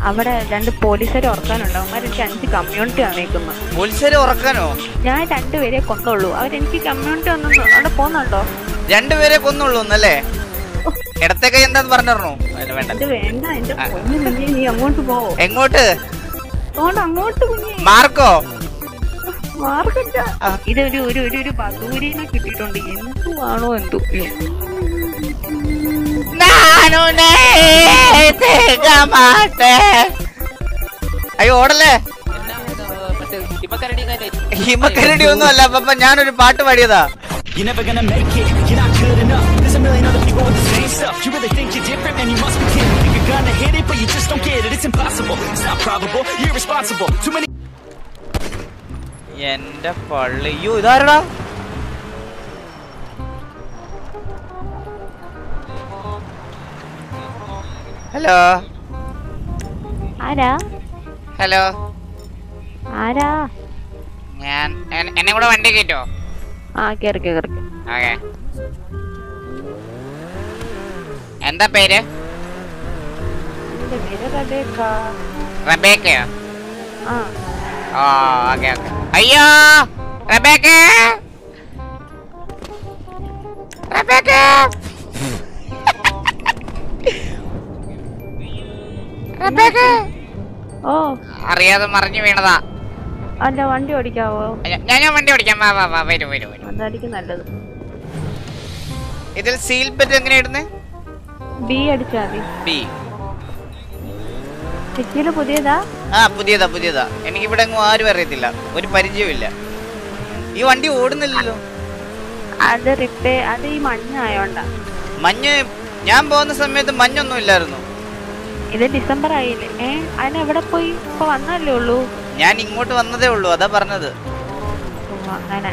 അവിടെ രണ്ട് പോലീസുകാർ ഉറക്കാനുണ്ട് അവന്മാർ എനിക്ക് അഞ്ച് കമ്മ്യൂണിറ്റി വന്നേക്കുന്നത് പോലീസുകാരെ ഉറക്കാനോ ഞാൻ രണ്ടുപേരെ കൊന്നുള്ളൂ അവരെനിക്ക് കമ്മ്യൂണിറ്റി വന്നു അവിടെ പോകുന്നുണ്ടോ രണ്ടുപേരെ കൊന്നുള്ളൂ എന്നല്ലേ ഇടത്തെ കൈ എന്താന്ന് പറഞ്ഞിരണോ അല്ല വേണ്ട അത് വേണ്ട എന്റെ പൊന്നു കുഞ്ഞെ നീ അങ്ങോട്ട് പോ എങ്ങോട്ട് അതുകൊണ്ട് അങ്ങോട്ട് കുഞ്ഞെ മാർക്കോ മാർക്കില്ല ആ. ഇതൊരു ഒരു ഒരു ഒരു ബദൂരിനെ കിട്ടിയിട്ടുണ്ട് എന്തുവാണോ എന്തോ അയ്യോ. അയ്യോ ഓടല്ലേ ഹിമക്കരടി ഒന്നും അല്ല പപ്പ ഞാനൊരു പാട്ട് പാടിയതാ You're never gonna make it, you're not good enough There's a million other people with the same stuff You really think you're different, man, you must be kidding Think you're gonna hit it, but you just don't get it It's impossible, it's not probable, you're irresponsible Too many എന്റെ പള്ളി അയ്യോ ഇതാരടാ hello ആരാ hello ആരാ ഞാൻ N- എന്നെ കൂടെ വണ്ടി കയറ്റോ ആ കേറി കേറി ഓക്കെ എന്താ പേര് എന്റെ പേര് റബേക്ക റബേക്കയോ ആ ഓ ഓക്കെ ഓക്കെ അയ്യോ റബേക്ക റബേക്ക റബേക്ക ഓ അറിയാതെ മറിഞ്ഞു വീണതാ അല്ല വണ്ടി ഓടിക്കാവോ ഞ- ഞാൻ ഞാൻ വണ്ടി ഓടിക്കാം വാ വാ വാ വരൂ വരൂ വരൂ അതായിരിക്കും നല്ലത് ഇതിൽ സീൽ ബെറ്റ് എങ്ങനെ ഇടുന്നേ ബി അടിച്ചാ മതി ബി സിറ്റിയില് പുതിയതാ ആ പുതിയതാ പുതിയതാ എനിക്ക് ഇവിടെ എങ്ങും ആരും അറിയത്തില്ല ഒരു പരിചയമില്ല ഈ വണ്ടി ഓടുന്നില്ലല്ലോ അത് റിപ്പേ അത് ഈ മഞ്ഞായോണ്ടാ മഞ്ഞ് ഞാൻ പോകുന്ന സമയത്ത് മഞ്ഞൊന്നും ഇല്ലായിരുന്നു ഇത് ഡിസംബർ ആയില്ലേ ഏ അതിന് എവിടെ പോയി ഇപ്പൊ വന്നല്ലേ ഉള്ളൂ ഞാൻ ഇങ്ങോട്ട് വന്നതേ ഉള്ളൂ അതാ പറഞ്ഞത് ഓ, അങ്ങനെ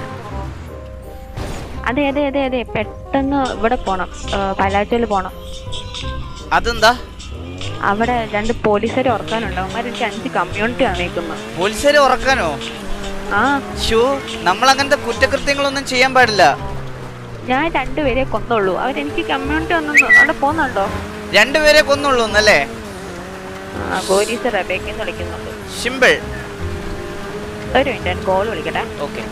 അതെ അതെ അതെ അതെ പെട്ടെന്ന് ഇവിടെ പോണം പലാച്ചോല് പോണം അതെന്താ അവിടെ രണ്ട് പോലീസുകാർ ഉറക്കാനുണ്ട് അവന്മാർ എനിക്ക് അഞ്ച് കമ്മ്യൂണിറ്റി വന്നേക്കുന്നത് പോലീസുകാരെ ഉറക്കാനോ ആ ഷോ നമ്മൾ അങ്ങനത്തെ കുറ്റകൃത്യങ്ങളൊന്നും ചെയ്യാൻ പാടില്ല ഞാൻ രണ്ടുപേരെ കൊന്നുള്ളൂ അവരെനിക്ക് കമ്മ്യൂണിറ്റി വന്നു അവിടെ പോകുന്നുണ്ടോ രണ്ടുപേരെ കൊന്നുള്ളൂ എന്നല്ലേ ആ പോലീസ് റബേക്കെന്ന് വിളിക്കുന്നുണ്ട് സിമ്പിൾ ഒരു മിനിറ്റ് ഞാൻ കോൾ വിളിക്കട്ടെ ഓക്കെ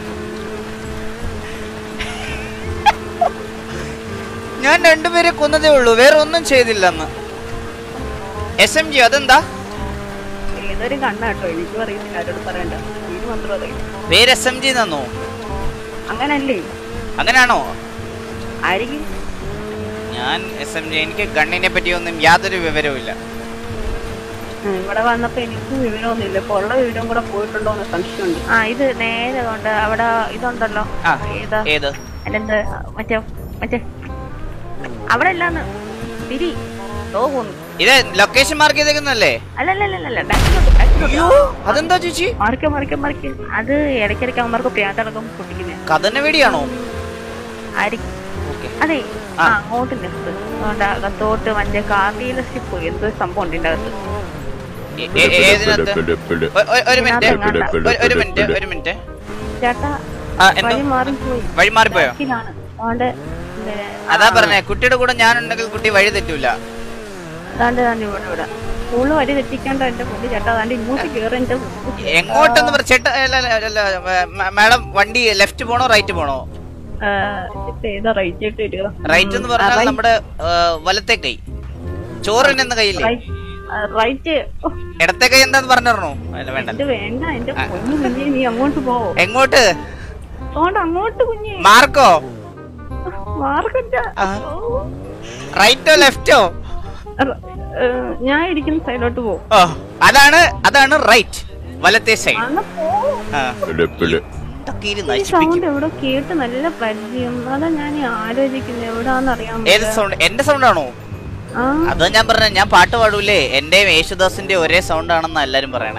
ഞാൻ രണ്ടുപേരെ കൊന്നതേ ഉള്ളൂ വേറെ ഒന്നും ചെയ്തില്ല അന്ന് എസ് എം ജി അതെന്താ ഏതൊരു കണ്ണാട്ടോ എനിക്കും അറിയത്തില്ല ആരോട് പറയണ്ട ഇത് മാത്രം അറിയാം പേര് എസ് എം ജി എന്നോ അങ്ങനല്ലേ അങ്ങനെയാണോ ആയിരിക്കും ഞാൻ എസ് എം ജി എനിക്ക് ഗണ്ണിനെ പറ്റിയൊന്നും യാതൊരു വിവരവും ഇല്ല ഉം, ഇവിടെ വന്നപ്പോ എനിക്കും വിവരമൊന്നുമില്ല ഇപ്പൊ ഉള്ള വിവരം കൂടെ പോയിട്ടുണ്ടോ എന്ന് സംശയമുണ്ട് ആ ഇത് നേരെ കൊണ്ട് അവിടെ ഇതുണ്ടല്ലോ ആ ഏതാ ഏത് അല്ലെന്ത് മറ്റേ മറ്റേ അവിടെ അല്ലാന്ന് തിരി ഓ പോന്നു ഇത് ലൊക്കേഷൻ മാർക്ക് ചെയ്തേക്കുന്നല്ലേ അല്ലല്ലല്ലല്ല ബാക്കിലോട്ട് ബാക്കിലോട്ട് അതെന്താ ചേച്ചി മറിക്ക മറിക്ക മറിക്ക അത് ഇടയ്ക്കിടയ്ക്ക് അവന്മാർക്ക് പ്രാന്തടക്കം പൊട്ടിക്കുന്നേ കഥന വേടിയാണോ ആയിരിക്കും ഓക്കെ അതെ ആ. ആ അങ്ങോട്ട് ലെഫ്റ്റ് അതുകൊണ്ട് അകത്തോട്ട് മറ്റേ കാർഡിയിലെ സ്റ്റിപ്പ് എന്തോ ഒരു സംഭവം ഉണ്ട് ഇതിന്റെ അകത്ത് ഏതിനകത്ത് ഒ- ഒ- ഒരു മിനിറ്റ് ഇതിനകത്ത് ഒരു- ഒരു മിനിറ്റ് ഒരു മിനിറ്റ് ചേട്ടാ ആ എന്തോ വഴി മാറിപ്പോയി വഴി മാറിപ്പോയോ ബാക്കിലാണ് അതുകൊണ്ട് ഇങ്ങനെ, അതാ ആ, പറഞ്ഞേ കുട്ടിയുടെ കൂടെ ഞാനുണ്ടെങ്കിൽ കുട്ടി വഴി തെറ്റൂല അതാണ്ട് അതാണ്ട് ഇവിടെ ഇവിടെ സ്കൂള് വഴി തെറ്റിക്കേണ്ട എന്റെ കുട്ടി ചേട്ടാ അതാണ്ട് ഇങ്ങോട്ട് കേറി എന്റെ കുട്ടി. എങ്ങോട്ടെന്ന് പറ ചേട്ടാ അല്ല, അല്ല, അല്ല, മ- മാഡം വണ്ടി ലെഫ്റ്റ് പോണോ റൈറ്റ് പോണോ ആ, ഇതിപ്പോ ഏതാ റൈറ്റ് ആയിട്ട് വരിക റൈറ്റ് എന്ന് പറഞ്ഞാൽ നമ്മുടെ ആ, വലത്തെ കൈ ചോറിന് എന്ന കൈയില്ലേ റൈറ്റ് ഓ, ഇടത്തെ കൈ എന്താന്ന് പറഞ്ഞിരണോ അല്ല വേണ്ട ഇത് വേണ്ട എന്റെ പൊന്നു കുഞ്ഞെ നീ അങ്ങോട്ട് പോ എങ്ങോട്ട് അതുകൊണ്ട് അങ്ങോട്ട് കുഞ്ഞെ മാർക്കോ മാർക്കറ്റ ആ. റൈറ്റോ ലെഫ്റ്റോ ഞാൻ ഇരിക്കുന്ന സൈഡിലോട്ട് പോ ഓ അതാണ് അതാണ് റൈറ്റ് വലത്തെ സൈഡ് അന്ന് പോ ഇതൊക്കെ ഇരു ഈ നശിപ്പിക്കും സൗണ്ട് എവിടെ കേട്ട് നല്ല പരിചയം അതാ ഞാൻ ഈ ആലോചിക്കുന്നത് എവിടാന്ന് അറിയാൻ ഏത് സൗണ്ട് എന്റെ സൗണ്ട് ആണോ ആ അത് ഞാൻ പറഞ്ഞ ഞാൻ പാട്ട് പാടൂലേ എന്റെ യേശുദാസിന്റെ ഒരേ സൗണ്ട് ആണെന്ന് എല്ലാരും പറയണേ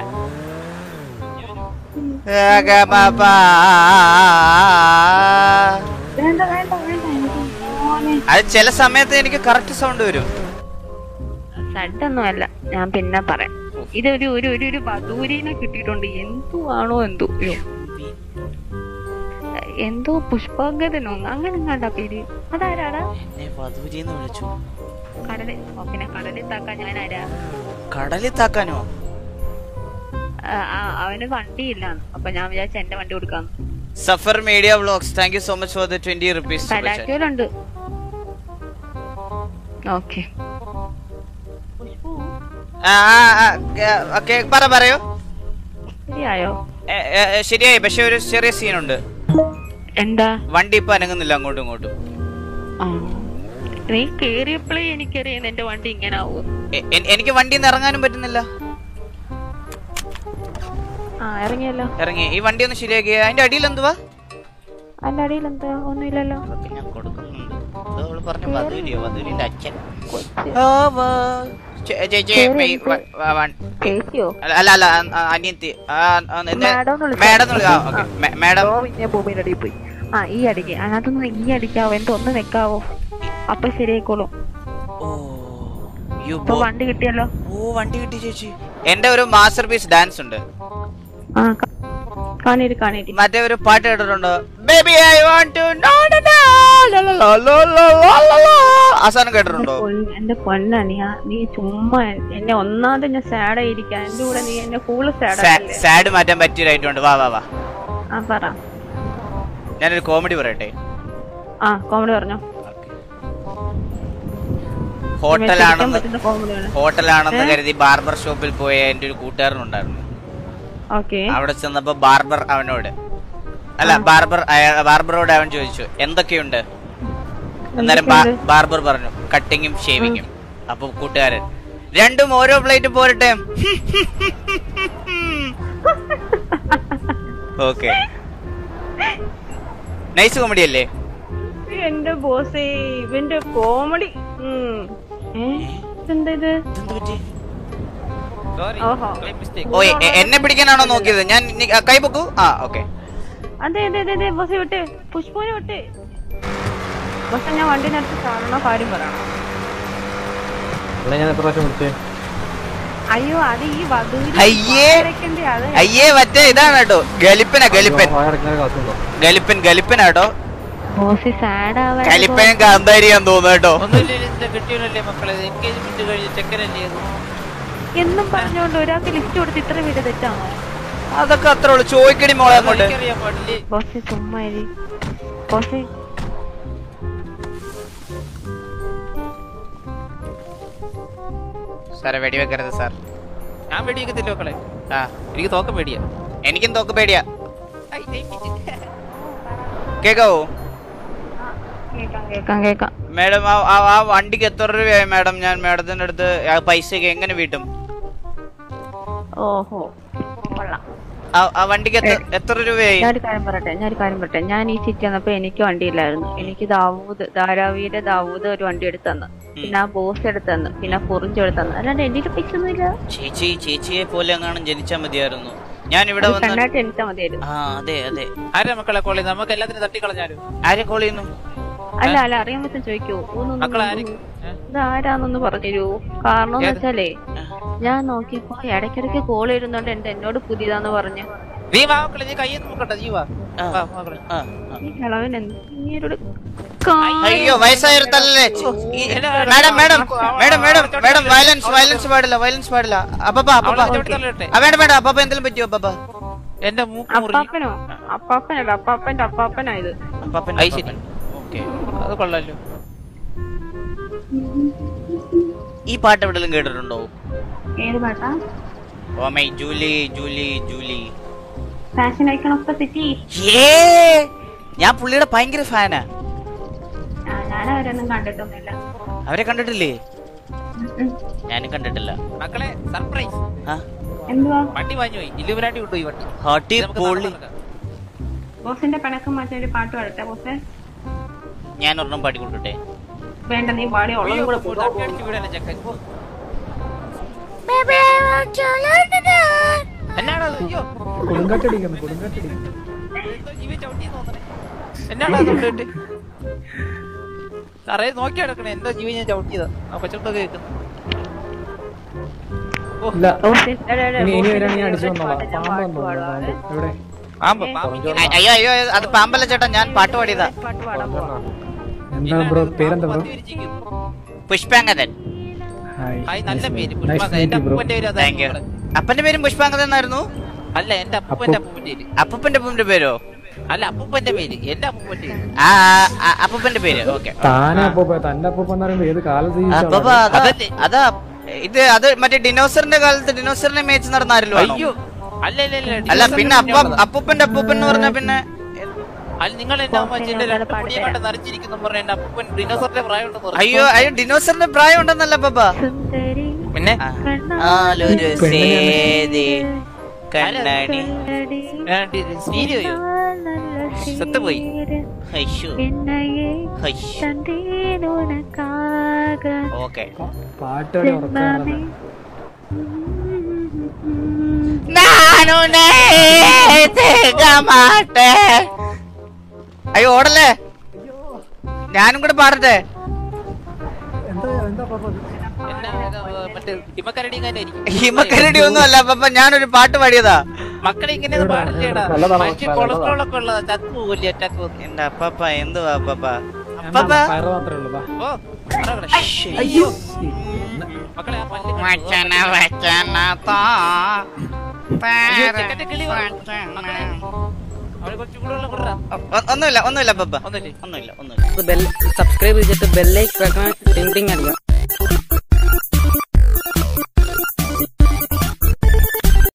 വേണ്ട വേണ്ട വേണ്ട എനിക്ക് മോനെ അത് ചില സമയത്ത് എനിക്ക് കറക്റ്റ് സൗണ്ട് വരും സഡൊന്നുമല്ല ഞാൻ പിന്നെ പറയാം ഇതൊരു ഒരു ഒരു ഒരു ബദൂരിനെ കിട്ടിയിട്ടുണ്ട് എന്തുവാണോ എന്തോ അയ്യോ. എന്തോ പുഷ്പാങ്കതനോ അങ്ങനെ കണ്ട പേര് അതാരാടാ എന്നെ വധൂരിന്ന് വിളിച്ചു കടലിൽ ഓ, പിന്നെ കടലിൽ താക്കാൻ ഞാൻ ആരാ കടലിൽ താക്കാനോ ആ, ആ, അവന് വണ്ടിയില്ലാന്ന് അപ്പൊ ഞാൻ വിചാരിച്ച എന്റെ വണ്ടി കൊടുക്കാന്ന് Safar media vlogs thank you so much for the twenty rupees കലാക്കോലുണ്ട് ഓക്കെ പറ പറയോ ശരിയായോ ഏ, ഏ, ഏ, ശരിയായി പക്ഷെ ഒരു ചെറിയ സീനുണ്ട് എന്താ വണ്ടി ഇപ്പൊ അനങ്ങുന്നില്ല അങ്ങോട്ടും ഇങ്ങോട്ടും ആ. നീ കേറിയപ്പോഴേ എനിക്കറിയാം എന്റെ വണ്ടി ഇങ്ങനെ ആവും എ- എ- എനിക്ക് വണ്ടിയിൽ നിന്ന് ഇറങ്ങാനും പറ്റുന്നില്ല ആ ഇറങ്ങിയല്ലോ ഇറങ്ങി ഈ വണ്ടി ഒന്ന് ശരിയാക്കി അതിന്റെ അടിയിൽ എന്തുവാ അല്ല അടിയിൽ എന്താ ഒന്നുമില്ലല്ലോ അതൊക്കെ ഞാൻ കൊടുക്കുന്നുണ്ട് ഇത് അവള് പറഞ്ഞു വധൂരിയോ വധൂരിന്റെ അച്ഛൻ കൊച്ച്. ആ, വാ. ചേ- ചേച്ചി കേറി വേ- എനിക്ക് വ- വ- വ- ചേച്ചിയോ അല്ല അല്ല അല്ല ആ, ആ, അനിയത്തി ആ, ആ, ഇത് മാഡം എന്ന് വിളിച്ചാ മാഡം എന്ന് വിളി- ആ, ഓക്കേ. മേ- മാഡം ഓ പിന്നെ ഭൂമിയുടെ അടിയിൽ പോയി ആ ഈ അടിക്ക് അതിനകത്തൊന്ന് ഈ അടിക്കാവോ എന്റെ ഒന്ന് നിക്കാവോ അപ്പൊ ശരിയായിക്കോളും ഓ യു ഇപ്പൊ വണ്ടി കിട്ടിയല്ലോ ഓ വണ്ടി കിട്ടി ചേച്ചി എന്റെ ഒരു മാസ്റ്റർ പീസ് ഡാൻസ് ഉണ്ട് ആ ക- കാണേരി കാണേരി മറ്റേ ഒരു പാട്ട് കേട്ടിട്ടുണ്ടോ ബേബി ഐ വാണ്ട് ടു ആ സാധനം കേട്ടിട്ടുണ്ടോ പൊന്ന്- എന്റെ പൊന്ന നീ ആ- നീ ചുമ്മാ എന്നെ ഒന്നാമത് ഞാൻ സാഡ് ആയിരിക്കാം എന്റെ കൂടെ നീ എന്നെ ഫുള്ള് സാഡ് ആയില്ലേ സാഡ് മാറ്റാൻ പറ്റിയ ആയിട്ടുണ്ട് വാ വാ വാ ആ പറ ഞാനൊരു കോമഡി പറയട്ടെ ആ കോമഡി പറഞ്ഞോ ഹോട്ടലാണെന്ന് പറ്റുന്ന കോമഡിയാണ് ഹോട്ടലാണെന്ന് കരുതി ബാർബർ ഷോപ്പിൽ പോയ എന്റെ ഒരു കൂട്ടുകാരനുണ്ടായിരുന്നു ഓക്കെ അവിടെ ചെന്നപ്പോ ബാർബർ അവനോട് അല്ല ബാർബർ അയ- ബാർബറോട് അവൻ ചോദിച്ചു എന്തൊക്കെയുണ്ട് അന്നേരം ബാ- ബാർബർ പറഞ്ഞു കട്ടിങ്ങും ഷേവിങ്ങും അപ്പൊ കൂട്ടുകാരൻ രണ്ടും ഓരോ പ്ലേറ്റ് പോരട്ടെ ഓക്കെ നൈസ് കോമഡി അല്ലേ എന്റെ ബോസേ ഇവന്റെ കോമഡി എന്താ ഇത് ഓഹോ ഓ എ- എ- എന്നെ പിടിക്കാനാണോ നോക്കിയത് ഞാൻ നി- ആ, കൈ പൊക്കൂ ആ ഓക്കെ അതെ അതെ അതെ അതെ ബോസെ വിട്ടേ പുഷ്പനെ വിട്ടേ ബോസെ ഞാൻ വണ്ടിനടുത്ത് കാണണോ കാര്യം പറയണോ അല്ല ഞാൻ എത്ര പ്രാവശ്യം വിളിച്ചേ അയ്യോ അത് ഈ വധൂരി അയ്യേ. വാഴക്കണ്ടി അത് അയ്യേ മറ്റേ ഇതാണ് കേട്ടോ ഗലിപ്പനാ ഗലിപ്പൻ അടക്കുന്ന കാശുണ്ടോ ഗലിപ്പൻ ഗലിപ്പനാട്ടോ ബോസി സാഡ് ആവാൻ ഗലിപ്പൻ കാന്താരിയാന്ന് തോന്നുന്നു കേട്ടോ കിട്ടിയല്ലേ മക്കളെ എൻഗേജ്മെന്റ് കഴിഞ്ഞ ചെക്കനല്ലേ അത് എന്നും പറഞ്ഞുകൊണ്ട് ഒരാൾക്ക് ലിസ്റ്റ് കൊടുത്ത് ഇത്ര വീട് തെറ്റാണോ അതൊക്കെ അത്ര ഉള്ളു ചോയ്ക്കടി മോളെ അങ്ങോട്ട് എനിക്കറിയാൻ പാടില്ലേ ബോസെ ചുമ്മാ ഇരി. ബോസെ സാറെ വെടിവെക്കരുത് സാർ ഞാൻ വെടിവെക്കത്തില്ല മക്കളെ ആ എനിക്ക് തോക്കം പേടിയാ എനിക്കും തോക്ക് പേടിയാ കേക്കാവോ കേക്കാം കേക്കാം കേക്കാം മാഡം ആ ആ- ആ വണ്ടിക്ക് എത്ര രൂപയായി മാഡം ഞാൻ മാഡത്തിന്റെ അടുത്ത് ആ പൈസയൊക്കെ എങ്ങനെ വീട്ടും ഓഹോ കൊള്ളാം ആ ആ വണ്ടിക്ക് എത്ര എത്ര രൂപയായി ഞാനൊരു കാര്യം പറയട്ടെ ഞാനൊരു കാര്യം പറയട്ടെ ഞാൻ ഈ സിറ്റി വന്നപ്പോ എനിക്ക് വണ്ടിയില്ലായിരുന്നു എനിക്ക് ദാവൂദ് ധാരാവിയുടെ ദാവൂദ് ഒരു വണ്ടി എടുത്ത് തന്നു പിന്നെ ആ ബോസ് എടുത്ത് തന്നു പിന്നെ കുറിഞ്ച് എടുത്ത് തന്നു അല്ലാണ്ട് എന്റെ പൈസ ഒന്നുമില്ല ചേച്ചി ചേച്ചിയെ പോലെ എങ്ങാനും ജനിച്ചാ മതിയായിരുന്നു ഞാൻ ഇവിടെ വന്ന് കണ്ണാട്ട് എണിച്ചാ മതിയായിരുന്നു ആ അതെ അതെ ആരാ മക്കളെ കോളി നമുക്ക് എല്ലാത്തിനും തട്ടിക്കളഞ്ഞാലും ആരെ കോൾ ചെയ്യുന്നു അല്ല അല്ല അറിയാൻ പറ്റും ചോദിക്കോ മക്കളെ ആര്- ഏ? ഇത് ആരാന്നൊന്ന് പറഞ്ഞു കാരണം എന്ന് ഏത്? വെച്ചാലേ ഞാൻ നോക്കിയപ്പോ ഇടയ്ക്കിടയ്ക്ക് കോൾ ഇരുന്നോണ്ട് എന്റെ എന്നോട് പുതിയതാന്ന് പറഞ്ഞു നീ വാ മക്കളെ നീ കയ്യിൽ നോക്കട്ടെ നീ വാ ആ. വാ, മക്കളെ ആ, ആ. ഈ കിളവൻ ഇങ്ങനൊരു അയ്യോ വയസ്സായൊരുത്തല്ലേ എന്നാ മാഡം മാഡം അവ- മാഡം മാഡം അവ- മാഡം വയലൻസ് വയലൻസ് പാടില്ല വയലൻസ് പാടില്ല അപ്പപ്പ അപ്പപ്പ അവളെ ചവിട്ടി തള്ളട്ടെ. ആ, വേണ്ട വേണ്ട അപ്പപ്പ എന്തെങ്കിലും പറ്റിയോ അപ്പപ്പ എന്റെ മൂക്ക് മുറിഞ്ഞു അപ്പാപ്പനോ അപ്പാപ്പനല്ല അപ്പാപ്പന്റെ അപ്പാപ്പനാ ഇത് അപ്പപ്പൻ അത് ശരി. ഓക്കെ അത് കൊള്ളാലോ ഈ പാട്ട് എവിടെയെങ്കിലും കേട്ടിട്ടുണ്ടോ ഏത് പാട്ടാ oh my Julie Julie Julie fashion icon of the city ഏ ഞാൻ പുള്ളിയുടെ ഭയങ്കര ഫാനാ ഞാൻ അവരൊന്നും കണ്ടിട്ടൊന്നുമില്ല അവരെ കണ്ടിട്ടില്ലേ ഉം. ഞാനും കണ്ടിട്ടില്ല മക്കളെ സർപ്രൈസ് ആ എന്തുവാ വണ്ടി വാങ്ങി പോയി ഇല്ലുവരാണ്ടി കൊണ്ടുപോയി വണ്ടി ഹോട്ടി നമുക്ക് പൊള്ളി നാളെ നടക്കാം. ബോസിന്റെ പണക്കം മാറ്റാൻ ഒരു പാട്ട് പാടട്ടെ ബോസെ ഞാൻ ഒരെണ്ണം പാടി കൊടുക്കട്ടെ വേണ്ട നീ പാടി ഉള്ളതും അയ്യോ, കൂടെ ഇപ്പോൾ തട്ടി അടിച്ച് വീഴല്ലേ ചെക്കൻ ഓ. എന്നാടാ അത്? അയ്യോ കൊടുങ്കാറ്റടിക്കുന്നു കൊടുങ്കാറ്റടിക്കുന്നു എന്തോ ജീവി ചവിട്ടിയെന്ന് തോന്നണേ. എന്നാടാ അത് കൊണ്ടുപോയിട്ട്? സാറേ നോക്കി നടക്കണേ എന്തോ ജീവി ഞാൻ ചവിട്ടിയതാ ആ കൊച്ചുണ്ടൊക്കെ കേൾക്കുന്നു ഇല്ല ബോസെ, എടാ, എടാ, ഇനി ഇനി ബോസിന്റെ വരാണെങ്കിൽ ഞാൻ അടിച്ചു favorite വന്നോളാം പാട്ട് ഞാൻ പാമ്പ് പാട്ട് വന്നോ പാടാവേ. എവിടെ പാമ്പ് പാമ്പ് അ- അയ്യോ അയ്യോ അത് പാമ്പല്ല ചേട്ടാ ഞാൻ പാട്ട് പാടിയതാ പാട്ട് പാടാൻ പോവാം എന്താ ബ്രോ പേരെന്താ ബ്രോ പത്തി വിരിച്ചിരിക്കുന്നു. പുഷ്പാങ്കതൻ ആ ഹായ് ഹായ് നല്ല പേര് Nice പുഷ്പാങ്ക to meet എന്റെ you, bro. അപ്പൂപ്പന്റെ പേര് താങ്ക് യു അതാണ് അപ്പന്റെ പേരും പുഷ്പാങ്കത എന്നായിരുന്നു അല്ല എന്റെ അപ്പൂപ്പന്റെ അപ്പൂപ്പന്റെ പേര് അപ്പൂപ്പന്റെ അപ്പൂപ്പന്റെ പേരോ അല്ല അപ്പൂപ്പന്റെ പേര് എന്റെ അപ്പൂപ്പന്റെ പേര് ആ ആ, അപ്പൂപ്പന്റെ പേര് ഓക്കെ താനെ അപ്പൂപ്പ തന്റെ അപ്പൂപ്പ എന്ന് പറയുമ്പോ ഏത് കാലത്ത് ജീവിച്ച അപ്പൂപ്പ ആളാ? അതാ അതല്ലേ? അതാ ഇത് അത് മറ്റേ ഡിനോസറിന്റെ കാലത്ത് ഡിനോസറിനെ മേച്ച് നടന്ന ആരല്ലോ അയ്യോ അല്ല അല്ല അല്ല അല്ല ഡിനോസറിന്റെ പിന്നെ അപ്പ കുഞ്ഞുള്ളതാ. അപ്പൂപ്പന്റെ അപ്പൂപ്പൻ എന്ന് പറഞ്ഞ പിന്നെ അല്ല നിങ്ങൾ എന്റെ അമ്മ കോഫി എന്റെ ഞങ്ങളുടെ രണ്ട് മുടിയും പാട്ട് കണ്ട് നരച്ചിരിക്കുന്നു പറഞ്ഞ എന്റെ അപ്പൂപ്പൻ ഡിനോസറിന്റെ പ്രായം ഉണ്ടെന്ന് അയ്യോ അയ്യോ ഡിനോസറിന്റെ പ്രായം ഉണ്ടെന്നല്ല പപ്പ സുന്ദരി പിന്നെ ആ. ആലൊരു സേതി കണ്ണാടി സീരിയോ സത്തുപോയി. ഹൈഷു என்னையே ഹൈഷ് தந்தேன் உனக்காக ഓക്കെ പാട്ട് വരെ ഉറക്കാറുണ്ട് നാനു മാട്ടെ അയ്യോ ഓടല്ലേ ഞാനും കൂടെ പാടട്ടെ എന്താ എന്താ പാപ്പ ഇത്? എന്നാ, ഏ, മറ്റേ ഹിമക്കരടി ഹിമക്കരടി ഒന്നും അല്ല പപ്പ ഞാനൊരു പാട്ട് പാടിയതാ മക്കളെ ഇങ്ങനെ പാടില്ലേടാ നല്ലതാണോ? മനുഷ്യ കൊളസ്ട്രോൾ ഒക്കെ ഉള്ളതാ ചത്തു പോവില്ലേ ചത്തു പോകും എന്റെ അപ്പപ്പ എന്തുവാ അപ്പപ്പ ഞാൻ അപ്പപ്പ പയറ് മാത്രമേ ഉള്ളൂ ബാ. ഓ പറ ഇവിടെ. അയ്യോ മക്കളെ ആ പല്ല് വച്ചന വച്ചന താ അയ്യോ, ചെക്കന്റെ കിളി വന്നു. മക്കളെ, അവന് കുറച്ച് കൂടുതലുള്ള കൊടുറാ ഒ- ഒന്നുമില്ല ഒന്നുമില്ല പപ്പ ഒന്നുമില്ലേ ഒന്നുമില്ല ഒന്നുമില്ല ബെൽ സബ്സ്ക്രൈബ് ചെയ്തിട്ട് ബെല്ലൈക്ക് വെക്കണം ടിങ് ടിങ് അടിക്കണം